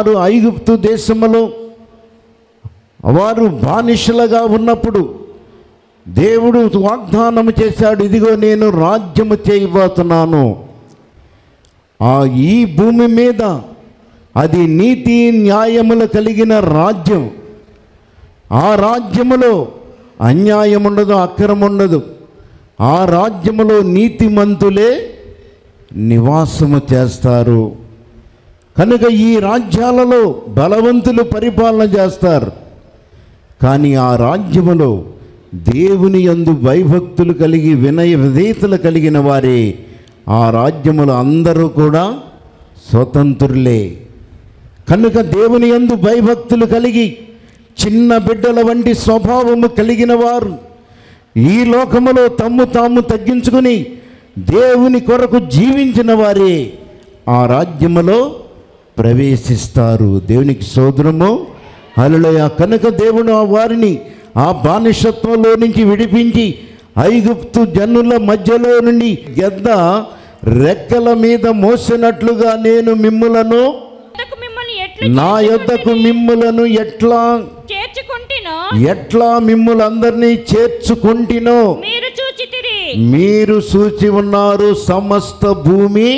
వారు ఐగుప్తు దేశములో వారు బానిసలుగా ఉన్నప్పుడు దేవుడు వాగ్దానం చేశాడు ఇదిగో నేను రాజ్యము చేయబోతున్నాను ఆ ఈ భూమి మీద అది నీతి న్యాయములు కలిగిన రాజ్యం ఆ రాజ్యములో అన్యాయం ఉండదు అక్రమం ఉండదు ఆ రాజ్యములో నీతిమంతులే నివాసము చేస్తారు కనుక ఈ రాజ్యాలలో బలవంతులు పరిపాలన చేస్తారు కానీ ఆ రాజ్యములో దేవుని యందు భయభక్తులు కలిగి వినయ విధేయతలు కలిగిన వారే ఆ రాజ్యములో అందరూ కూడా స్వతంత్రులే కనుక దేవుని యందు భయభక్తులు కలిగి చిన్న బిడ్డల వంటి స్వభావము కలిగిన వారు ఈ లోకములో తమ్ము తాము తగ్గించుకుని దేవుని కొరకు జీవించిన వారే ఆ రాజ్యములో ప్రవేశిస్తారు దేవునికి సోదరము హల్లెలూయా కనుక దేవుడు ఆ వారిని ఆ బానిసత్వంలో నుంచి విడిపించి ఐగుప్తు జనుల మధ్యలో నుండి గద్ద రెక్కల మీద మోసినట్లుగా నేను మిమ్ములను యొద్దకు మిమ్మల్ని ఎట్లు నా యొద్దకు మిమ్ములను ఎట్లా చేర్చుకుంటేనో ఎట్లా మిమ్ములందరినీ చేర్చుకుంటినో మీరు చూచితిరి మీరు సూచి ఉన్నారు సమస్త భూమి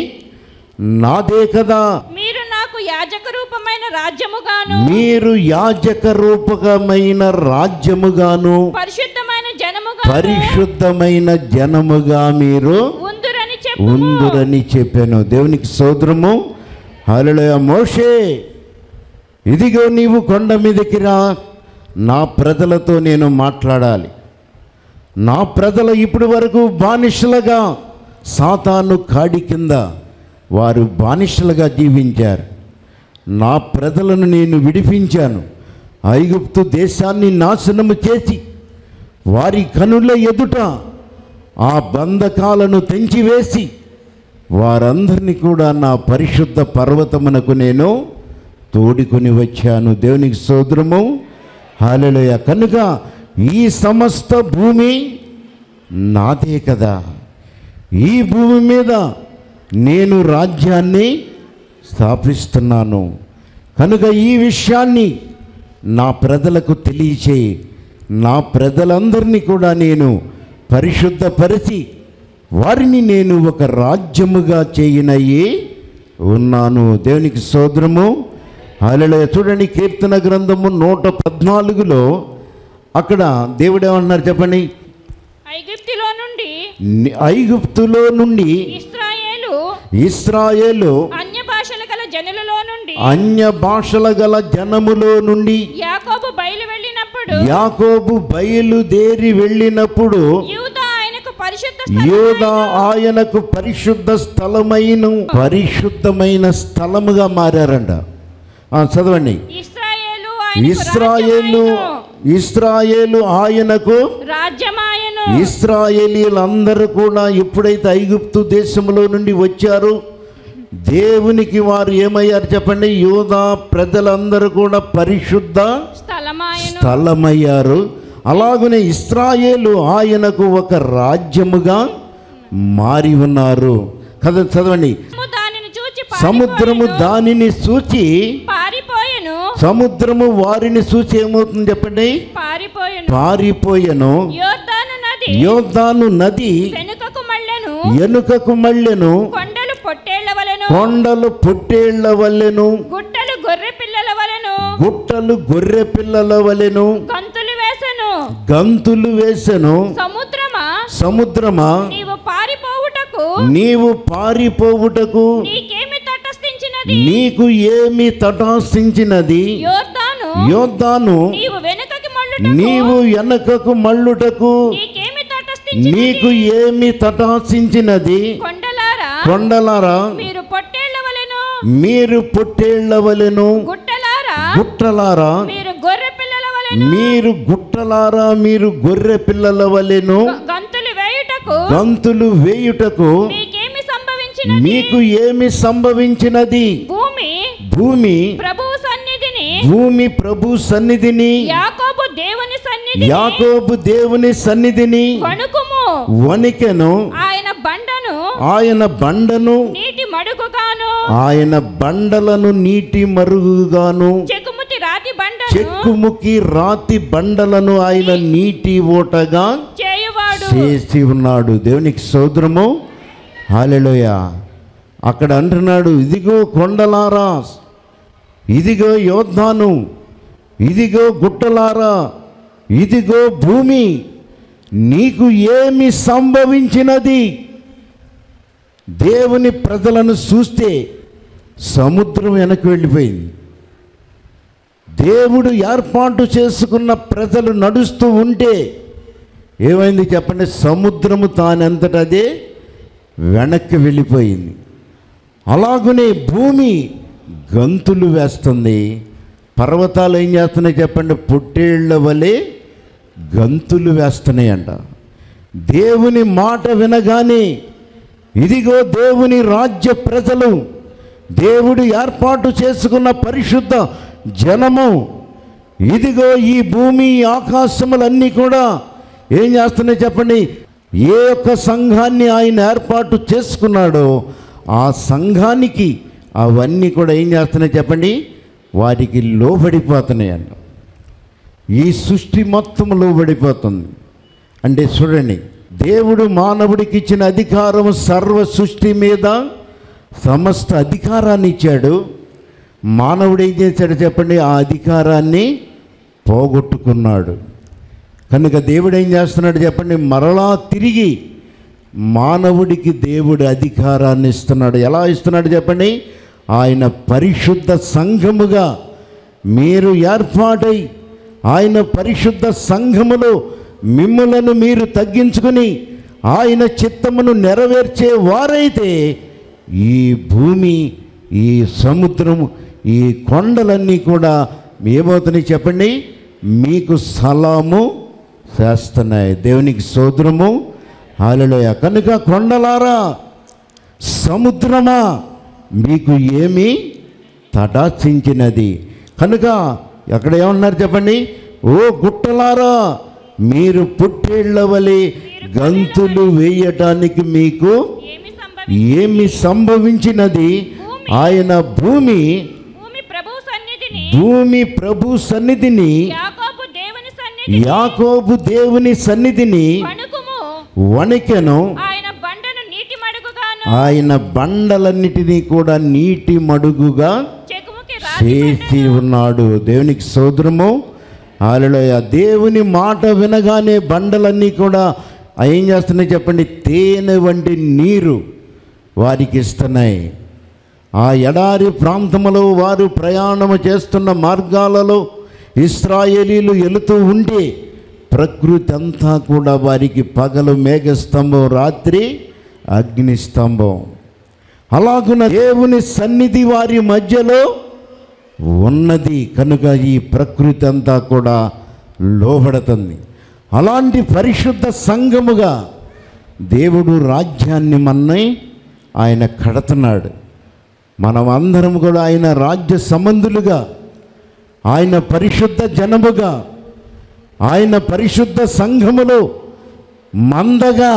నాదే కదా మీరు నాకు యాజక రూపమైన రాజ్యముగాను మీరు యాజక రూపకమైన రాజ్యముగాను పరిశుద్ధమైన జనముగా పరిశుద్ధమైన జనముగా మీరు ఉందురని చెప్పు ఉందురని చెప్పాను దేవునికి సోదరము హల్లెలూయా మోషే ఇదిగో నీవు కొండ మీదకి రా నా ప్రజలతో నేను మాట్లాడాలి నా ప్రజలు ఇప్పటి వరకు బానిసలుగా సాతాను కాడి కింద వారు బానిసలుగా జీవించారు నా ప్రజలను నేను విడిపించాను ఐగుప్తు దేశాన్ని నాశనము చేసి వారి కనుల ఎదుట ఆ బంధకాలను తెంచివేసి వారందరినీ కూడా నా పరిశుద్ధ పర్వతమునకు నేను తోడుకొని వచ్చాను దేవునికి సోదరము హాలెలయ కనుక ఈ సమస్త భూమి నాదే కదా ఈ భూమి మీద నేను రాజ్యాన్ని స్థాపిస్తున్నాను కనుక ఈ విషయాన్ని నా ప్రజలకు తెలియచేయి నా ప్రజలందరినీ కూడా నేను పరిశుద్ధపరిచి వారిని నేను ఒక రాజ్యముగా చేయనయ్యి ఉన్నాను దేవునికి సోదరము అలా చూడండి కీర్తన గ్రంథము నూట పద్నాలుగులో అక్కడ దేవుడు ఏమన్నారు చెప్పండి ఐగుప్తిలో నుండి ని- ఐగుప్తులో నుండి ఇస్రాయేలు ఇస్రాయేలు అన్య భాషల గల జనులలో నుండి అన్య భాషల గల జనములో నుండి యాకోబు బయలు వెళ్ళినప్పుడు యాకోబు బయలుదేరి వెళ్ళినప్పుడు యూదా ఆయనకు పరిశుద్ధ యోధా ఆయనకు పరిశుద్ధ స్థలమైన పరిశుద్ధమైన స్థలముగా మారారంట ఆ, చదవండి ఇస్రాయేలు ఆయనకు ఇస్రాయేలు రాజ్యమాయెను. ఇస్రాయేలు ఆయనకు రాజ్యమాయను ఇస్రాయేలీలందరూ కూడా ఎప్పుడైతే ఐగుప్తు దేశంలో నుండి వచ్చారో దేవునికి వారు ఏమయ్యారు చెప్పండి యోధా ప్రజలందరూ కూడా పరిశుద్ధ స్థలమాయను స్థలమయ్యారు అలాగనే ఇస్రాయేలు ఆయనకు ఒక రాజ్యముగా మారి ఉన్నారు కదా చదవండి సముద్రము దానిని చూచి సముద్రము పారిపోయెను. దానిని సూచి పారిపోయెను సముద్రము వారిని సూచి ఏమవుతుంది చెప్పండి పారిపోయెను పారిపోయెను యోర్దాను నది యోధాను నది వెనుకకు మళ్ళెను ఎనుకకు మళ్ళెను కొండలు పొట్టేళ్ల వలెను కొండలు పొట్టేళ్ల వలెను గుట్టలు గొర్రె పిల్లల వలెను గుట్టలు గొర్రె పిల్లల వలెను గంతులు వేసెను గంతులు వేసెను సముద్రమా సముద్రమా నీవు పారిపోవుటకు నీవు పారిపోవుటకు నీకేమి తటస్థించినది నీకు ఏమి తటాసించినది యోర్దాను యోద్ధాను నీవు వెనుకకి మళ్ళుటకు నీవు వెనకకు మళ్ళుటకు నీకేమి తటస్థించినది నీకు ఏమి తటాసించినది కొండలారా కొండలారా మీరు పొట్టేళ్ల వలెను మీరు పొట్టేళ్ల వలెను గుట్టలారా గుట్టలారా మీరు గొర్రె పిల్లల వలెను మీరు గుట్టలారా మీరు గొర్రె పిల్లల వలెను గ- గంతులు వేయుటకు గంతులు వేయుటకు మీకేమి సంభవించినది మీకు ఏమి సంభవించినది భూమి భూమి ప్రభువు సన్నిధిని భూమి ప్రభు సన్నిధిని యాకోబు దేవుని సన్నిధిని యాకోబు దేవుని సన్నిధిని వణుకుము వణికెను ఆయన బండను ఆయన బండను నీటి మడుగుగాను ఆయన బండలను నీటి మరుగుగాను చెకుముతి రాతి బండను చెక్కుముకి రాతి బండలను ఆయన నీటి ఓటగా చేయువాడు చేసి ఉన్నాడు దేవునికి సోదరము హాలెలోయ అక్కడ అంటున్నాడు ఇదిగో కొండలారా ఇదిగో యోద్ధాను ఇదిగో గుట్టలారా ఇదిగో భూమి నీకు ఏమి సంభవించినది దేవుని ప్రజలను చూస్తే సముద్రం వెనక్కి వెళ్ళిపోయింది దేవుడు ఏర్పాటు చేసుకున్న ప్రజలు నడుస్తూ ఉంటే ఏమైంది చెప్పండి సముద్రము తానంతట అదే వెనక్కి వెళ్ళిపోయింది అలాగనే భూమి గంతులు వేస్తుంది పర్వతాలు ఏం చేస్తున్నాయి చెప్పండి పుట్టేళ్ల వలె గంతులు వేస్తున్నాయంట దేవుని మాట వినగానే ఇదిగో దేవుని రాజ్య ప్రజలు దేవుడు ఏర్పాటు చేసుకున్న పరిశుద్ధ జనము ఇదిగో ఈ భూమి ఆకాశములన్నీ కూడా ఏం చేస్తున్నాయి చెప్పండి ఏ ఒక్క సంఘాన్ని ఆయన ఏర్పాటు చేసుకున్నాడో ఆ సంఘానికి అవన్నీ కూడా ఏం చేస్తున్నాయి చెప్పండి వాటికి లోబడిపోతున్నాయి అన్న ఈ సృష్టి మొత్తం లోబడిపోతుంది అంటే చూడండి దేవుడు మానవుడికి ఇచ్చిన అధికారం సర్వ సృష్టి మీద సమస్త అధికారాన్ని ఇచ్చాడు మానవుడు ఏం చేశాడు చెప్పండి ఆ అధికారాన్ని పోగొట్టుకున్నాడు కనుక దేవుడు ఏం చేస్తున్నాడు చెప్పండి మరలా తిరిగి మానవుడికి దేవుడు అధికారాన్ని ఇస్తున్నాడు ఎలా ఇస్తున్నాడు చెప్పండి ఆయన పరిశుద్ధ సంఘముగా మీరు ఏర్పాటై ఆయన పరిశుద్ధ సంఘములో మిమ్ములను మీరు తగ్గించుకుని ఆయన చిత్తమును నెరవేర్చే వారైతే ఈ భూమి ఈ సముద్రం ఈ కొండలన్నీ కూడా ఏమవుతున్నాయి చెప్పండి మీకు సలాము చేస్తున్నాయి దేవునికి సోదరము హాలలోయ కనుక కొండలారా సముద్రమా మీకు ఏమి తటాచించినది కనుక ఎక్కడ ఏమన్నారు చెప్పండి ఓ గుట్టలారా మీరు పుట్టేళ్ల వలె గంతులు వేయటానికి మీకు ఏమి సంభవి ఏమి సంభవించినది ఆయన భూమి భూమి ప్రభు సన్నిధిని భూమి ప్రభు సన్నిధిని యాకోబు దేవుని సన్నిధి యాకోబు దేవుని సన్నిధిని వణుకుము వణికెను ఆయన బండను నీటి మడుగుగాను ఆయన బండలన్నిటినీ కూడా నీటి మడుగుగా చెకుముకి రాతి చేసి ఉన్నాడు దేవునికి సోదరము ఆలలోయ దేవుని మాట వినగానే బండలన్నీ కూడా ఏం చేస్తున్నాయి చెప్పండి తేనె వంటి నీరు వారికి ఇస్తున్నాయి ఆ ఎడారి ప్రాంతములో వారు ప్రయాణము చేస్తున్న మార్గాలలో ఇస్రాయేలీలు వెళుతూ ఉంటే ప్రకృతి అంతా కూడా వారికి పగలు మేఘస్తంభం రాత్రి అగ్నిస్తంభం అలాగున దేవుని సన్నిధి వారి మధ్యలో ఉన్నది కనుక ఈ ప్రకృతి అంతా కూడా లోబడుతుంది అలాంటి పరిశుద్ధ సంఘముగా దేవుడు రాజ్యాన్ని మన్నై ఆయన కడుతున్నాడు మనం అందరం కూడా ఆయన రాజ్య సంబంధులుగా ఆయన పరిశుద్ధ జనముగా ఆయన పరిశుద్ధ సంఘములో మందగా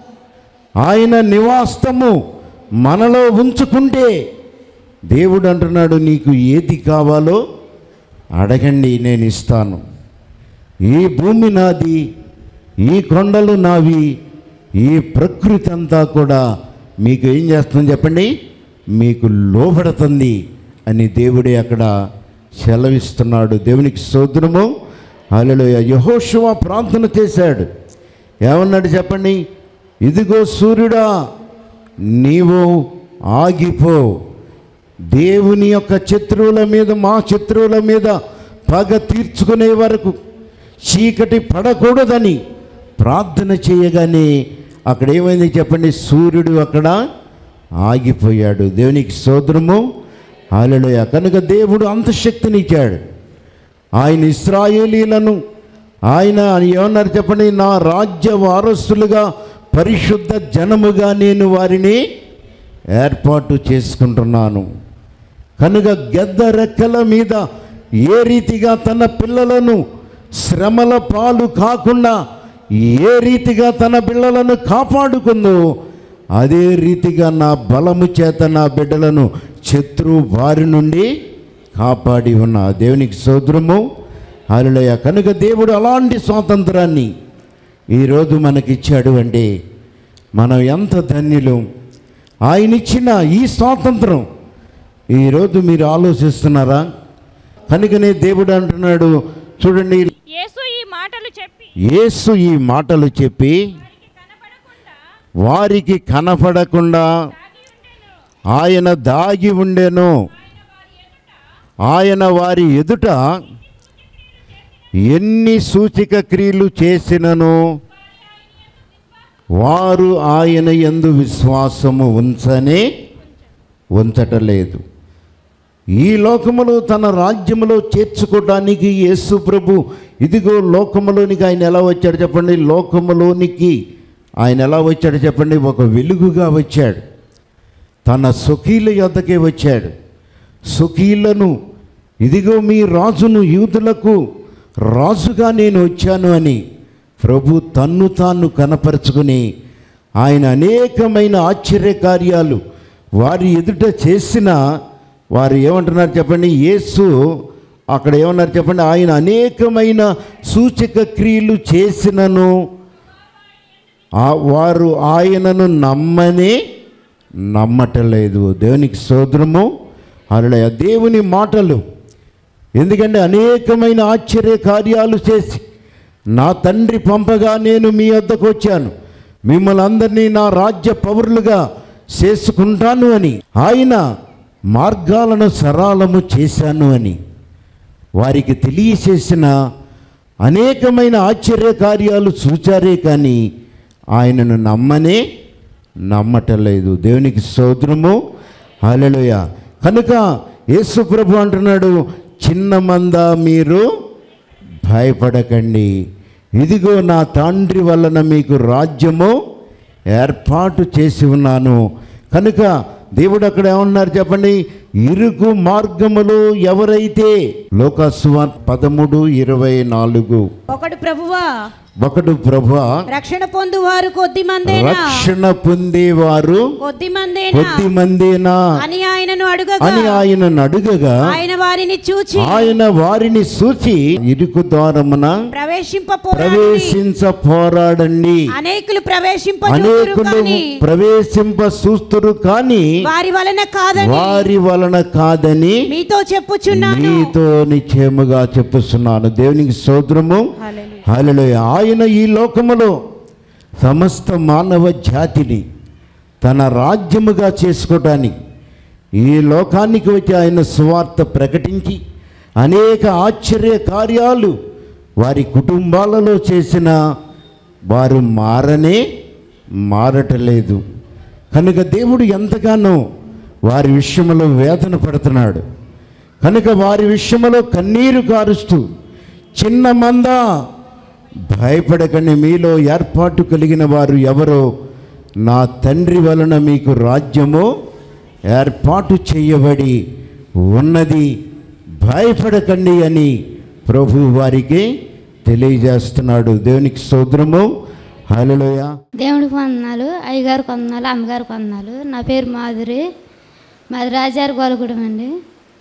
ఆయన నివాస్తము మనలో ఉంచుకుంటే దేవుడు అంటున్నాడు నీకు ఏది కావాలో అడగండి నేను ఇస్తాను ఈ భూమి నాది ఈ కొండలు నావి ఈ ప్రకృతి అంతా కూడా మీకు ఏం చేస్తుంది చెప్పండి మీకు లోబడుతుంది అని దేవుడే అక్కడ సెలవిస్తున్నాడు దేవునికి సోదరము అలలో యహోశివ ప్రార్థన చేశాడు ఏమన్నాడు చెప్పండి ఇదిగో సూర్యుడా నీవు ఆగిపో దేవుని యొక్క శత్రువుల మీద మా శత్రువుల మీద పగ తీర్చుకునే వరకు చీకటి పడకూడదని ప్రార్థన చేయగానే అక్కడ ఏమైంది చెప్పండి సూర్యుడు అక్కడ ఆగిపోయాడు దేవునికి సోదరము హాలలోయ కనుక దేవుడు అంత శక్తినిచ్చాడు ఆయన ఇస్రాయేలీలను ఆయన ఏమన్నారు చెప్పండి నా రాజ్య వారసులుగా పరిశుద్ధ జనముగా నేను వారిని ఏర్పాటు చేసుకుంటున్నాను కనుక గెద్ద రెక్కల మీద ఏ రీతిగా తన పిల్లలను శ్రమల పాలు కాకుండా ఏ రీతిగా తన పిల్లలను కాపాడుకుందో అదే రీతిగా నా బలము చేత నా బిడ్డలను శత్రు వారి నుండి కాపాడి ఉన్న దేవునికి సోదరము హల్లెలూయా కనుక దేవుడు అలాంటి స్వాతంత్రాన్ని ఈరోజు మనకిచ్చాడు అంటే మనం ఎంత ధన్యులు ఆయన ఇచ్చిన ఈ స్వాతంత్రం ఈరోజు మీరు ఆలోచిస్తున్నారా కనుకనే దేవుడు అంటున్నాడు చూడండి యేసు ఈ మాటలు చెప్పి యేసు ఈ మాటలు చెప్పి కనబడకుండా వారికి కనపడకుండా ఆయన దాగి ఉండెను ఆయన వారి ఎదుట ఎన్ని సూచిక క్రియలు చేసినను వారు ఆయన యందు విశ్వాసము ఉంచనే ఉంచటలేదు ఈ లోకములో తన రాజ్యములో చేర్చుకోవడానికి యేసు ప్రభు ఇదిగో లోకములోనికి ఆయన ఎలా వచ్చాడు చెప్పండి లోకములోనికి ఆయన ఎలా వచ్చాడు చెప్పండి ఒక వెలుగుగా వచ్చాడు తన స్వకీల యొద్దకే వచ్చాడు స్వకీలను ఇదిగో మీ రాజును యూదులకు రాజుగా నేను వచ్చాను అని ప్రభు తన్ను తాను కనపరుచుకుని ఆయన అనేకమైన ఆశ్చర్య కార్యాలు వారి ఎదుట చేసిన వారు ఏమంటున్నారు చెప్పండి యేసు అక్కడ ఏమన్నారు చెప్పండి ఆయన అనేకమైన సూచక క్రియలు చేసినను ఆ వారు ఆయనను నమ్మనే నమ్మటలేదు దేవునికి సోదరము అలా దేవుని మాటలు ఎందుకంటే అనేకమైన ఆశ్చర్య కార్యాలు చేసి నా తండ్రి పంపగా నేను మీ వద్దకు వచ్చాను మిమ్మల్ని అందరినీ నా రాజ్య పౌరులుగా చేసుకుంటాను అని ఆయన మార్గాలను సరళము చేశాను అని వారికి తెలియచేసిన అనేకమైన ఆశ్చర్య కార్యాలు చూచారే కానీ ఆయనను నమ్మనే నమ్మటలేదు దేవునికి సోదరము హల్లెలూయ కనుక యేసు ప్రభు అంటున్నాడు చిన్న మంద మీరు భయపడకండి ఇదిగో నా తండ్రి వలన మీకు రాజ్యము ఏర్పాటు చేసి ఉన్నాను కనుక దేవుడు అక్కడ ఏమన్నారు చెప్పండి ఇరుకు మార్గములో ఎవరైతే లోకస్వార్ పదమూడు ఇరవై నాలుగు ఒకడు ప్రభువా ఒకడు ప్రభు రక్షణ పొందు వారు కొద్ది మందేనా రక్షణ పొందేవారు కొద్ది మందేనా కొద్ది మందేనా అని ఆయనను అడుగగా అని ఆయనను అడుగగా ఆయన వారిని చూచి ఆయన వారిని సూచి ఇరుకు ద్వారమున ప్రవేశింప ప్రవేశించ పోరాడండి అనేకులు ప్రవేశింప అనేకులు కానీ ప్రవేశింప చూస్తురు కానీ వారి వలన కాదని వారి వలన కాదని మీతో చెప్పుచున్నాను నీతో నిశ్చయముగా చెప్పుస్తున్నాను దేవునికి సోదరము హల్లెలూయా. హల్లెలూయ ఆయన ఈ లోకములో సమస్త మానవ జాతిని తన రాజ్యముగా చేసుకోవటానికి ఈ లోకానికి వచ్చి ఆయన సువార్త ప్రకటించి అనేక ఆశ్చర్య కార్యాలు వారి కుటుంబాలలో చేసిన వారు మారనే మారటలేదు కనుక దేవుడు ఎంతగానో వారి విషయంలో వేదన పడుతున్నాడు కనుక వారి విషయంలో కన్నీరు కారుస్తూ చిన్న మంద భయపడకండి మీలో ఏర్పాటు కలిగిన వారు ఎవరో నా తండ్రి వలన మీకు రాజ్యము ఏర్పాటు చేయబడి ఉన్నది భయపడకండి అని ప్రభు వారికి తెలియజేస్తున్నాడు దేవునికి సోదరము హల్లెలూయా దేవుడికి వందనాలు అయ్యగారికి వందనాలు అమ్మగారికి వందనాలు నా పేరు మాధురి మాది రాజారి గోలగూడెం అండి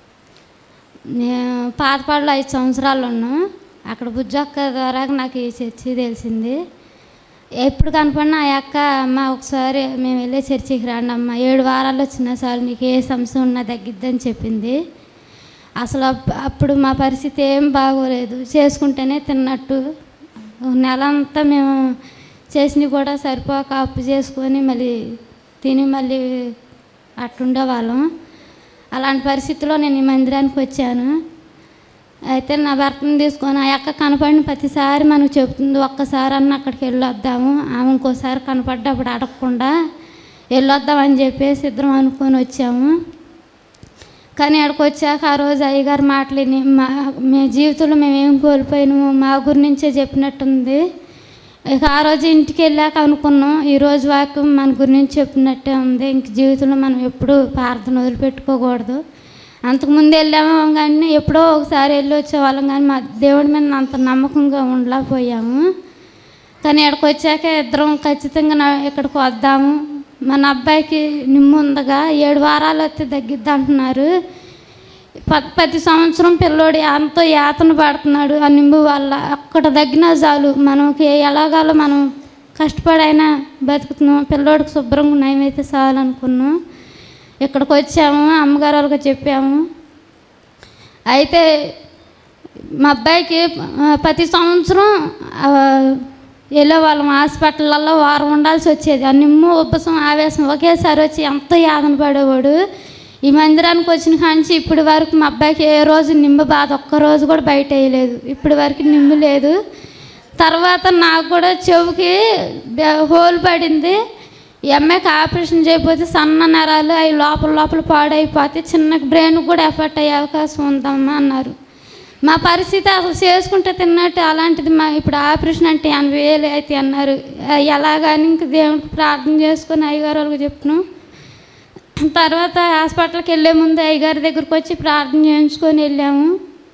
నేను పాతపాడులో ఐదు సంవత్సరాలు ఉన్నాం అక్కడ బుజ్జొక్క ద్వారా నాకు ఈ చర్చి తెలిసింది ఎప్పుడు కనపడినా ఆ అక్క అమ్మ ఒకసారి మేము వెళ్ళే చర్చికి రండి అమ్మ ఏడు వారాలు వచ్చినా చాలు నీకు ఏ సమస్య ఉన్నా తగ్గిద్దని చెప్పింది అసలు అప్- అప్పుడు మా పరిస్థితి ఏం బాగోలేదు చేసుకుంటేనే తిన్నట్టు ఒక నెల అంతా మేము చేసినవి కూడా సరిపోక అప్పు చేసుకొని మళ్ళీ తిని మళ్ళీ అట్టుండే వాళ్ళం అలాంటి పరిస్థితిలో నేను ఈ మందిరానికి వచ్చాను అయితే నా భర్తను తీసుకొని ఆ అక్క కనపడిన ప్రతిసారి మనకు చెప్తుంది ఒక్కసారి అన్న అక్కడికి వెళ్ళొద్దాము ఆమె ఇంకోసారి కనపడ్డప్పుడు అడగకుండా వెళ్ళొద్దామని చెప్పేసి ఇద్దరం అనుకొని వచ్చాము కానీ అక్కడికి వచ్చాక ఆ రోజు అయ్యగారు మాటలేని మా మీ జీవితంలో మేము ఏం కోల్పోయినాము మా గురించే చెప్పినట్టుంది ఇక ఆ రోజు ఇంటికి వెళ్ళాక అనుకున్నాం ఈ రోజు వాక్యం మన గురించి చెప్పినట్టే ఉంది ఇంక జీవితంలో మనం ఎప్పుడూ ప్రార్థన వదిలిపెట్టుకోకూడదు అంతకుముందు వెళ్ళాము కానీ ఎప్పుడో ఒకసారి వెళ్ళి వచ్చేవాళ్ళం కానీ మా దేవుడి మీద అంత నమ్మకంగా ఉండలేకపోయాము కానీ ఇక్కడికి వచ్చాక ఇద్దరం ఖచ్చితంగా నా ఇక్కడికి వద్దాము మన అబ్బాయికి నిమ్ము ఉందగా ఏడు వారాలు వస్తే తగ్గిద్ది అంటున్నారు ప- ప్రతి సంవత్సరం పిల్లోడు ఎంతో యాతన పడుతున్నాడు ఆ నింబు వల్ల అక్కడ తగ్గినా చాలు మనకి ఎలాగాలో మనం కష్టపడైనా బతుకుతున్నాం పిల్లోడికి శుభ్రంగా నయమైతే చాలు అనుకున్నాం ఇక్కడికి వచ్చాము అమ్మగారు వాళ్ళకి చెప్పాము అయితే మా అబ్బాయికి ఆ, ప్రతి సంవత్సరం ఆ, వెళ్ళే వాళ్ళం హాస్పిటల్లో వారం ఉండాల్సి వచ్చేది ఆ నిమ్ము ఉబ్బసం ఆవేశం ఒకేసారి వచ్చి ఎంతో యాదన పడేవాడు ఈ మందిరానికి వచ్చిన కాంచి ఇప్పటి వరకు మా అబ్బాయికి ఏ రోజు నిమ్ము బాధ ఒక్క రోజు కూడా బయట వేయలేదు ఇప్పటి వరకు నిమ్ము లేదు తర్వాత నాకు కూడా చెవుకి బె- హోల్ పడింది ఈ అమ్మాయికి ఆపరేషన్ చేయకపోతే సన్న నరాలు అవి లోపల లోపల పాడైపోతే చిన్న బ్రెయిన్ కూడా ఎఫెక్ట్ అయ్యే అవకాశం ఉందమ్మా అన్నారు మా పరిస్థితి అసలు చేసుకుంటే తిన్నట్టు అలాంటిది మా ఇప్పుడు ఆపరేషన్ అంటే ఎనభై వేలు అయితే అన్నారు ఆ, ఎలాగని ఇంక దేవుడికి ప్రార్థన చేసుకొని అయ్యగారు వాళ్ళకి చెప్పినాం తర్వాత హాస్పిటల్కి వెళ్ళే ముందు అయ్యగారి దగ్గరికి వచ్చి ప్రార్థన చేయించుకొని వెళ్ళాము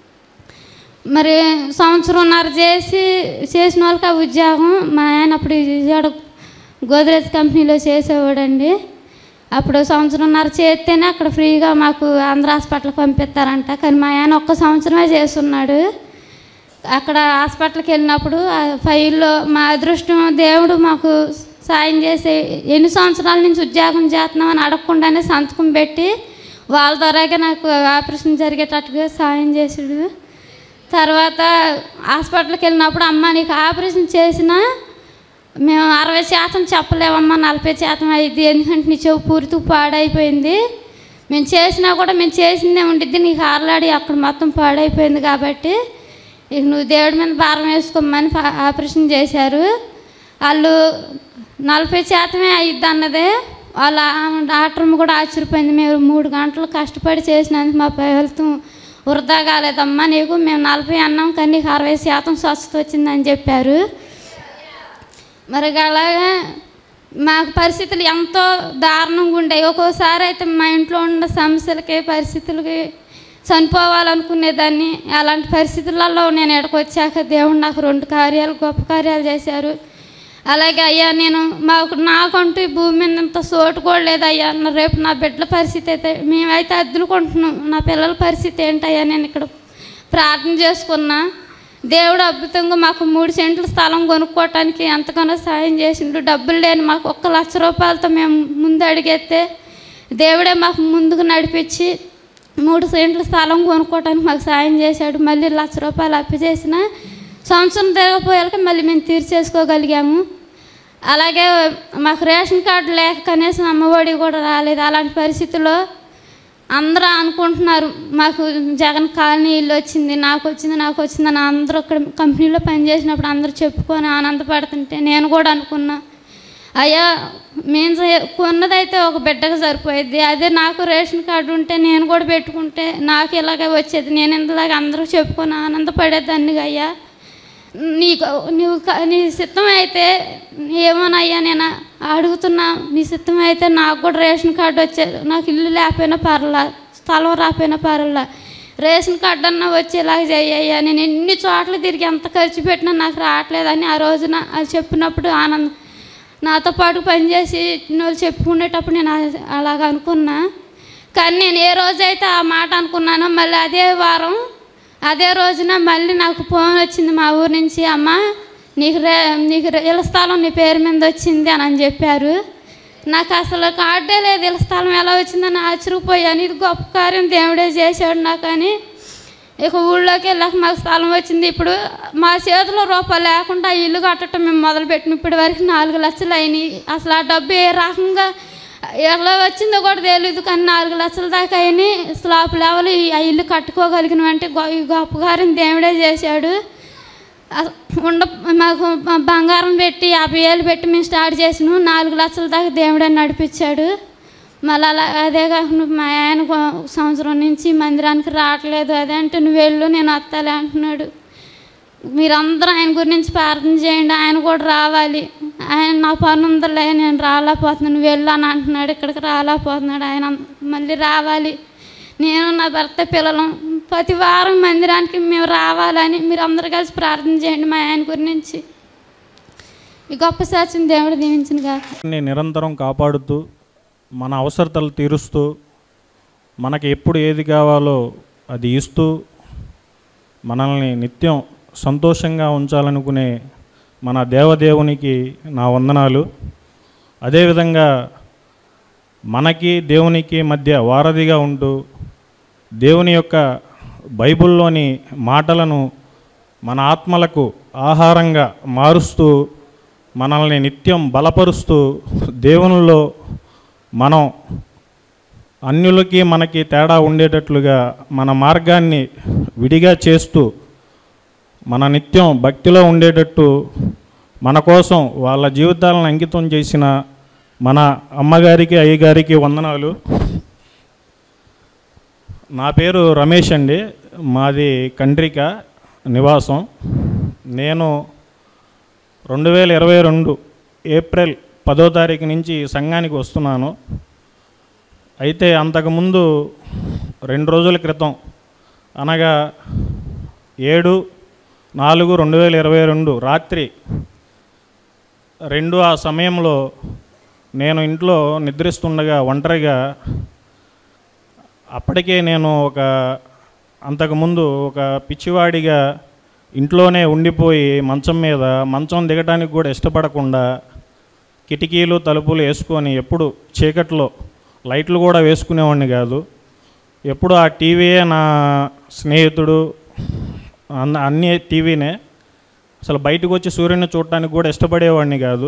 మరి సంవత్సరంన్నర చేసి చేసిన వాళ్ళకి ఆ ఉద్యోగం మా ఆయన అప్పుడు విజయవాడ గోద్రేజ్ కంపెనీలో చేసేవాడండి అప్పుడు సంవత్సరంన్నర చేస్తేనే అక్కడ ఫ్రీగా మాకు ఆంధ్ర హాస్పిటల్కి పంపిస్తారంట కానీ మా ఆయన ఒక్క సంవత్సరమే చేస్తున్నాడు అక్కడ హాస్పిటల్కి వెళ్ళినప్పుడు ఆ ఫైల్లో మా అదృష్టం దేవుడు మాకు సాయం చేసి ఎన్ని సంవత్సరాల నుంచి ఉద్యోగం చేస్తున్నామని అడగకుండానే సంతకం పెట్టి వాళ్ళ ద్వారాగా నాకు ఆపరేషన్ జరిగేటట్టుగా సాయం చేసాడు తర్వాత హాస్పిటల్కి వెళ్ళినప్పుడు అమ్మ నీకు ఆపరేషన్ చేసినా మేము అరవై శాతం చెప్పలేమమ్మా నలభై శాతం అయింది ఎందుకంటే నీ చెవు పూర్తి పాడైపోయింది మేము చేసినా కూడా మేము చేసిందే ఉండిద్ది నీకు ఆరలాడి అక్కడ మొత్తం పాడైపోయింది కాబట్టి ఇక నువ్వు దేవుడి మీద భారం వేసుకోమని పా- ఆపరేషన్ చేశారు వాళ్ళు నలభై శాతమే అయ్యిద్ది అన్నదే వాళ్ళ డాక్టర్ కూడా ఆశ్చర్యపోయింది మేము మూడు గంటలు కష్టపడి చేసినందుకు మా ఫలితం వృధా కాలేదమ్మా నీకు మేము నలభై అన్నాం కానీ నీకు అరవై శాతం స్వస్థత వచ్చిందని చెప్పారు మరి అలాగే మాకు పరిస్థితులు ఎంతో దారుణంగా ఉండేవి ఒక్కోసారి అయితే మా ఇంట్లో ఉన్న సమస్యలకి పరిస్థితులకి చనిపోవాలనుకునేదాన్ని అలాంటి పరిస్థితులలో నేను ఇక్కడికి వచ్చాక దేవుడు నాకు రెండు కార్యాలు గొప్ప కార్యాలు చేశారు అలాగే అయ్యా నేను మాకు నాకంటూ ఈ భూమి మీద ఇంత సోటు కూడా లేదు అయ్యా నా- రేపు నా బిడ్డల పరిస్థితి అయితే మేమైతే అద్దులుకుంటున్నాం నా పిల్లల పరిస్థితి ఏంటయ్యా నేను ఇక్కడ ప్రార్థన చేసుకున్నా దేవుడు అద్భుతంగా మాకు మూడు సెంట్ల స్థలం కొనుక్కోవటానికి ఎంతగానో సాయం చేసిండు డబ్బులు లేని మాకు ఒక్క లక్ష రూపాయలతో మేము ముందు అడిగేస్తే దేవుడే మాకు ముందుకు నడిపించి మూడు సెంట్ల స్థలం కొనుక్కోవటానికి మాకు సాయం చేశాడు మళ్ళీ లక్ష రూపాయలు అప్పు చేసిన సంవత్సరం తిరగపోయాక మళ్ళీ మేము తీర్చేసుకోగలిగాము అలాగే మాకు రేషన్ కార్డు లేక కనీసం అమ్మఒడి కూడా రాలేదు అలాంటి పరిస్థితుల్లో అందరూ అనుకుంటున్నారు మాకు జగన్ కాలనీ ఇల్లు వచ్చింది నాకు వచ్చింది నాకు వచ్చింది అని అందరూ అక్కడ కంపెనీలో పనిచేసినప్పుడు అందరూ చెప్పుకొని ఆనందపడుతుంటే నేను కూడా అనుకున్నా అయ్యా మేము చే- కొన్నదైతే ఒక బిడ్డకు సరిపోయేది అదే నాకు రేషన్ కార్డు ఉంటే నేను కూడా పెట్టుకుంటే నాకు ఇలాగే వచ్చేది నేను ఇంతలాగా అందరూ చెప్పుకొని ఆనందపడేదాన్ని అయ్యా నీకు నువ్వు క- నీ సిద్ధం అయితే ఏమోనయ్యా నేను అడుగుతున్నా నీ సిద్ధం అయితే నాకు కూడా రేషన్ కార్డు వచ్చేది నాకు ఇల్లు లేకపోయినా పర్లా స్థలం రాకపోయినా పర్లా రేషన్ కార్డు అన్నా వచ్చేలాగా చెయ్యయ్యా నేను ఎన్ని చోట్ల తిరిగి ఎంత ఖర్చు పెట్టినా నాకు రావట్లేదని ఆ రోజున అది చెప్పినప్పుడు ఆనందం నాతో పాటు పనిచేసి వాళ్ళు చెప్పుకునేటప్పుడు నేను అ- అలాగ అనుకున్నా కానీ నేను ఏ రోజైతే ఆ మాట అనుకున్నానో మళ్ళీ అదే వారం అదే రోజున మళ్ళీ నాకు ఫోన్ వచ్చింది మా ఊరు నుంచి అమ్మ నీకు రే నీకు రే- ఇళ్ళ స్థలం నీ పేరు మీద వచ్చింది అని అని చెప్పారు నాకు అసలు కార్డే లేదు ఇళ్ళ స్థలం ఎలా వచ్చిందని ఆశ్చర్యపోయాను ఇది గొప్ప కార్యం దేవుడే చేశాడు నాకు అని ఇక ఊళ్ళోకి వెళ్ళాక మాకు స్థలం వచ్చింది ఇప్పుడు మా చేతిలో రూపాయలు లేకుండా ఆ ఇల్లు కట్టడం మేము మొదలుపెట్టిన ఇప్పటి వరకు నాలుగు లక్షలు అయినాయి అసలు ఆ డబ్బు ఏ రకంగా ఎలా వచ్చిందో కూడా తెలియదు కానీ నాలుగు లక్షల దాకా అయినాయి స్లాబ్ లెవెల్ ఈ- ఆ ఇల్లు కట్టుకోగలిగిన అంటే ఈ గొప్ప కార్యం దేవుడే చేశాడు అస- ఉండ మాకు బ- బంగారం పెట్టి యాభై వేలు పెట్టి మేము స్టార్ట్ చేసినాం నాలుగు లక్షల దాకా దేవుడే నడిపించాడు మళ్ళీ అలా అదే కాకుండా మా ఆయన కొ- సంవత్సరం నుంచి మందిరానికి రావట్లేదు అదే అంటే నువ్వు వెళ్ళు నేను వస్తాలే అంటున్నాడు మీరందరూ ఆయన గురించి ప్రార్థన చేయండి ఆయన కూడా రావాలి ఆయన నా పని ఉందిలే నేను రాలేకపోతున్నాను నువ్వు వెళ్ళు అని అంటున్నాడు ఇక్కడికి రాలేకపోతున్నాడు ఆయన మళ్ళీ రావాలి నేను నా భర్త పిల్లలు ప్రతి వారం మందిరానికి మేము రావాలని మీరు అందరూ కలిసి ప్రార్థన చేయండి మా ఆయన గురించి ఈ గొప్ప సాక్ష్యం దేవుడు దీవించిన కాక ని నిరంతరం కాపాడుతూ మన అవసరతలు తీరుస్తూ మనకి ఎప్పుడు ఏది కావాలో అది ఇస్తూ మనల్ని నిత్యం సంతోషంగా ఉంచాలనుకునే మన దేవదేవునికి నా వందనాలు అదేవిధంగా మనకి దేవునికి మధ్య వారధిగా ఉంటూ దేవుని యొక్క బైబిల్లోని మాటలను మన ఆత్మలకు ఆహారంగా మారుస్తూ మనల్ని నిత్యం బలపరుస్తూ దేవునిలో మనం అన్యులకి మనకి తేడా ఉండేటట్లుగా మన మార్గాన్ని విడిగా చేస్తూ మన నిత్యం భక్తిలో ఉండేటట్టు మన కోసం వాళ్ళ జీవితాలను అంకితం చేసిన మన అమ్మగారికి అయ్యగారికి వందనాలు నా పేరు రమేష్ అండి మాది కండ్రిక నివాసం నేను రెండు వేల ఇరవై రెండు ఏప్రిల్ పదో తారీఖు నుంచి సంఘానికి వస్తున్నాను అయితే అంతకుముందు రెండు రోజుల క్రితం అనగా ఏడు నాలుగు రెండు వేల ఇరవై రెండు రాత్రి రెండు ఆ సమయంలో నేను ఇంట్లో నిద్రిస్తుండగా ఒంటరిగా అప్పటికే నేను ఒక అంతకుముందు ఒక పిచ్చివాడిగా ఇంట్లోనే ఉండిపోయి మంచం మీద మంచం దిగడానికి కూడా ఇష్టపడకుండా కిటికీలు తలుపులు వేసుకొని ఎప్పుడు చీకట్లో లైట్లు కూడా వేసుకునేవాడిని కాదు ఎప్పుడు ఆ టీవీయే నా స్నేహితుడు అన్న అన్ని టీవీనే అసలు బయటకు వచ్చి సూర్యుని చూడటానికి కూడా ఇష్టపడేవాడిని కాదు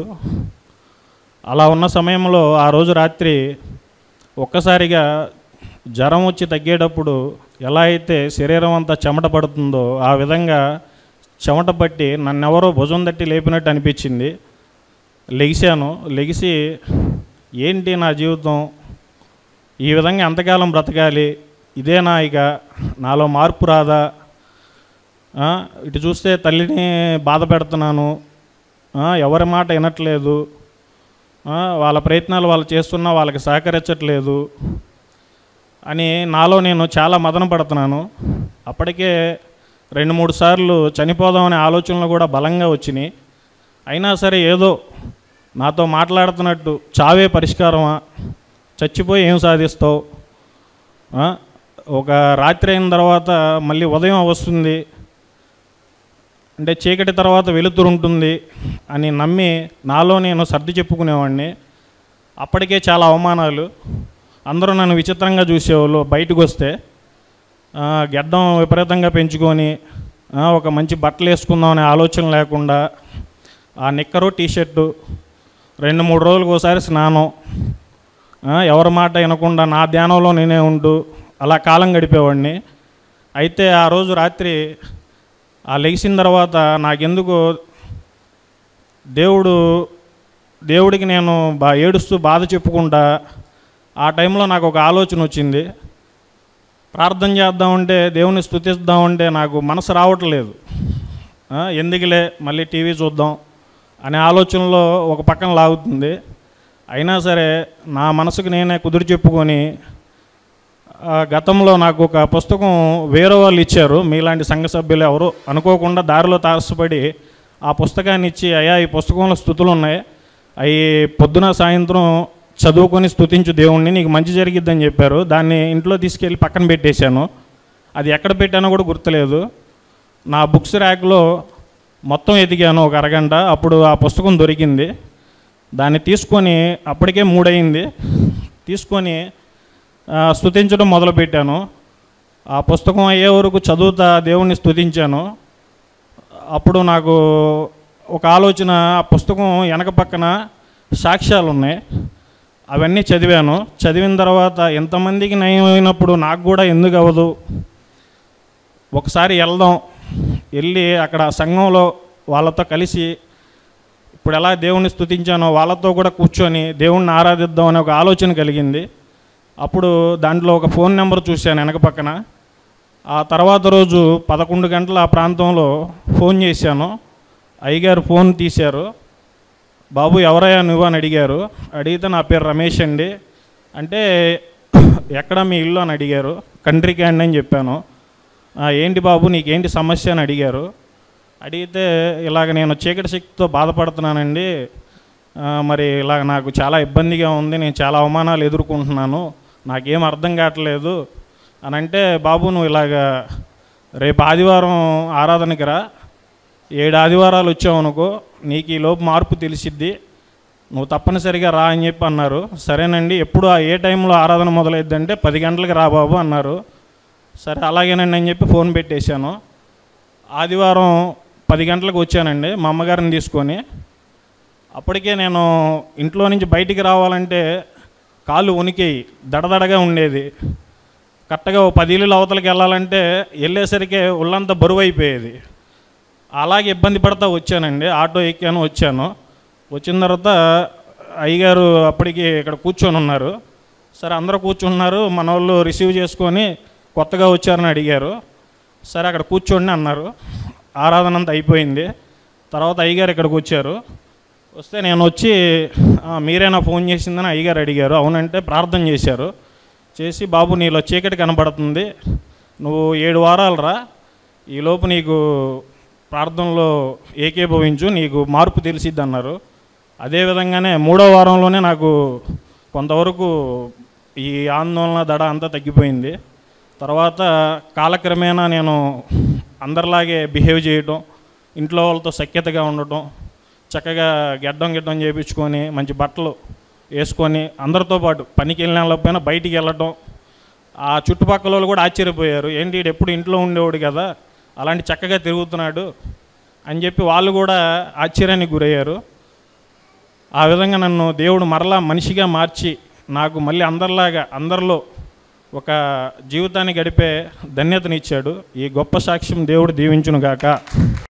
అలా ఉన్న సమయంలో ఆ రోజు రాత్రి ఒక్కసారిగా జ్వరం వచ్చి తగ్గేటప్పుడు ఎలా అయితే శరీరం అంతా చెమట పడుతుందో ఆ విధంగా చెమట పట్టి నన్నెవరో భుజం తట్టి లేపినట్టు అనిపించింది లెగిశాను లెగిసి ఏంటి నా జీవితం ఈ విధంగా ఎంతకాలం బ్రతకాలి ఇదేనా ఇక నాలో మార్పు రాదా ఆ, ఇటు చూస్తే తల్లిని బాధ పెడుతున్నాను ఆ, ఎవరి మాట వినట్లేదు ఆ, వాళ్ళ ప్రయత్నాలు వాళ్ళు చేస్తున్నా వాళ్ళకి సహకరించట్లేదు అని నాలో నేను చాలా మదన పడుతున్నాను అప్పటికే రెండు మూడు సార్లు చనిపోదామనే ఆలోచనలు కూడా బలంగా వచ్చినాయి అయినా సరే ఏదో నాతో మాట్లాడుతున్నట్టు చావే పరిష్కారమా చచ్చిపోయి ఏం సాధిస్తావు ఆ? ఒక రాత్రి అయిన తర్వాత మళ్ళీ ఉదయం వస్తుంది అంటే చీకటి తర్వాత వెలుతురు ఉంటుంది అని నమ్మి నాలో నేను సర్ది చెప్పుకునేవాడిని అప్పటికే చాలా అవమానాలు అందరూ నన్ను విచిత్రంగా చూసేవాళ్ళు బయటకు వస్తే ఆ, గెడ్డం విపరీతంగా పెంచుకొని ఆ, ఒక మంచి బట్టలు వేసుకుందాం అనే ఆలోచన లేకుండా ఆ నిక్కరు టీషర్టు రెండు మూడు రోజులకు ఒకసారి స్నానం ఆ, ఎవరి మాట వినకుండా నా ధ్యానంలో నేనే ఉంటూ అలా కాలం గడిపేవాడిని అయితే ఆ రోజు రాత్రి ఆ లెగిసిన తర్వాత నాకెందుకు దేవుడు దేవుడికి నేను బా ఏడుస్తూ బాధ చెప్పుకుంటా ఆ టైంలో నాకు ఒక ఆలోచన వచ్చింది ప్రార్థన చేద్దామంటే దేవుని స్థుతిద్దామంటే నాకు మనసు రావట్లేదు ఆ, ఎందుకులే మళ్ళీ టీవీ చూద్దాం అనే ఆలోచనలో ఒక పక్కన లాగుతుంది అయినా సరే నా మనసుకు నేనే కుదురు చెప్పుకొని ఆ, గతంలో నాకు ఒక పుస్తకం వేరే వాళ్ళు ఇచ్చారు మీలాంటి సంఘ సభ్యులు ఎవరు అనుకోకుండా దారిలో తారసపడి ఆ పుస్తకాన్ని ఇచ్చి అయ్యా ఈ పుస్తకంలో స్థుతులు ఉన్నాయి అవి పొద్దున సాయంత్రం చదువుకొని స్థుతించు దేవుణ్ణి నీకు మంచి జరిగిద్దని చెప్పారు దాన్ని ఇంట్లో తీసుకెళ్ళి పక్కన పెట్టేశాను అది ఎక్కడ పెట్టానో కూడా గుర్తులేదు నా బుక్స్ ర్యాక్లో మొత్తం ఎదిగాను ఒక అరగంట అప్పుడు ఆ పుస్తకం దొరికింది దాన్ని తీసుకొని అప్పటికే మూడయింది తీసుకొని ఆ, స్తుతించడం మొదలుపెట్టాను ఆ పుస్తకం అయ్యే వరకు చదువుతా దేవుణ్ణి స్తుతించాను అప్పుడు నాకు ఒక ఆలోచన ఆ పుస్తకం వెనక పక్కన సాక్ష్యాలు ఉన్నాయి అవన్నీ చదివాను చదివిన తర్వాత ఎంతమందికి నయం అయినప్పుడు నాకు కూడా ఎందుకు అవ్వదు ఒకసారి వెళ్దాం వెళ్ళి అక్కడ సంఘంలో వాళ్ళతో కలిసి ఇప్పుడు ఎలా దేవుణ్ణి స్తుతించానో వాళ్ళతో కూడా కూర్చొని దేవుణ్ణి ఆరాధిద్దాం అనే ఒక ఆలోచన కలిగింది అప్పుడు దాంట్లో ఒక ఫోన్ నెంబర్ చూశాను వెనక పక్కన ఆ తర్వాత రోజు పదకొండు గంటల ఆ ప్రాంతంలో ఫోన్ చేశాను అయ్యగారు ఫోన్ తీశారు బాబు ఎవరయ్యా నువ్వు అని అడిగారు అడిగితే నా పేరు రమేష్ అండి అంటే ఎక్కడ మీ ఇల్లు అని అడిగారు కంట్రీ క్యాండ్ అని చెప్పాను "ఆ, ఏంటి బాబు నీకేంటి సమస్య అని అడిగారు అడిగితే ఇలాగ నేను చీకటి శక్తితో బాధపడుతున్నానండి ఆ, మరి ఇలాగ నాకు చాలా ఇబ్బందిగా ఉంది నేను చాలా అవమానాలు ఎదుర్కొంటున్నాను నాకేం అర్థం కావట్లేదు అని అంటే బాబు నువ్వు ఇలాగ రేపు ఆదివారం ఆరాధనకి రా ఏడు ఆదివారాలు వచ్చావు అనుకో నీకు ఈ లోపు మార్పు తెలిసిద్ది నువ్వు తప్పనిసరిగా రా అని చెప్పి అన్నారు సరేనండి ఎప్పుడు ఆ ఏ టైంలో ఆరాధన మొదలైద్దంటే పది గంటలకు రా బాబు అన్నారు సరే అలాగేనండి అని చెప్పి ఫోన్ పెట్టేశాను ఆదివారం పది గంటలకు వచ్చానండి మా అమ్మగారిని తీసుకొని అప్పటికే నేను ఇంట్లో నుంచి బయటికి రావాలంటే కాళ్ళు ఉనికి దడదడగా ఉండేది కరెక్ట్గా ఓ పది ఇల్లులు అవతలకి వెళ్ళాలంటే వెళ్ళేసరికి ఒళ్ళంతా బరువు అయిపోయేది అలాగే ఇబ్బంది పడతా వచ్చానండి ఆటో ఎక్కాను వచ్చాను వచ్చిన తర్వాత అయ్యగారు అప్పటికి ఇక్కడ కూర్చొని ఉన్నారు సరే అందరూ కూర్చున్నారు మన వాళ్ళు రిసీవ్ చేసుకొని కొత్తగా వచ్చారని అడిగారు సరే అక్కడ కూర్చోండి అన్నారు ఆరాధన అంతా అయిపోయింది తర్వాత అయ్యగారు ఇక్కడికి వచ్చారు వస్తే నేను వచ్చి "ఆ, మీరేనా ఫోన్ చేసిందని అయ్యగారు అడిగారు అవునంటే ప్రార్థన చేశారు చేసి బాబు నీలో చీకటి కనబడుతుంది నువ్వు ఏడు వారాలు రా ఈలోపు నీకు ప్రార్థనలో ఏకీభవించు నీకు మార్పు తెలిసిద్ది అన్నారు అదేవిధంగానే మూడో వారంలోనే నాకు కొంతవరకు ఈ ఆందోళన దడ అంతా తగ్గిపోయింది తర్వాత కాలక్రమేణా నేను అందరిలాగే బిహేవ్ చేయటం ఇంట్లో వాళ్ళతో సఖ్యతగా ఉండటం చక్కగా గెడ్డం గిడ్డం చేయించుకొని మంచి బట్టలు వేసుకొని అందరితో పాటు పనికి వెళ్ళిన వాళ్ళపైన బయటికి వెళ్ళటం ఆ చుట్టుపక్కల వాళ్ళు కూడా ఆశ్చర్యపోయారు ఏంటి ఈడు ఎప్పుడు ఇంట్లో ఉండేవాడు కదా అలాంటి చక్కగా తిరుగుతున్నాడు అని చెప్పి వాళ్ళు కూడా ఆశ్చర్యానికి గురయ్యారు ఆ విధంగా నన్ను దేవుడు మరలా మనిషిగా మార్చి నాకు మళ్ళీ అందరిలాగా అందరిలో ఒక జీవితాన్ని గడిపే ధన్యతనిచ్చాడు ఈ గొప్ప సాక్ష్యం దేవుడు దీవించును గాక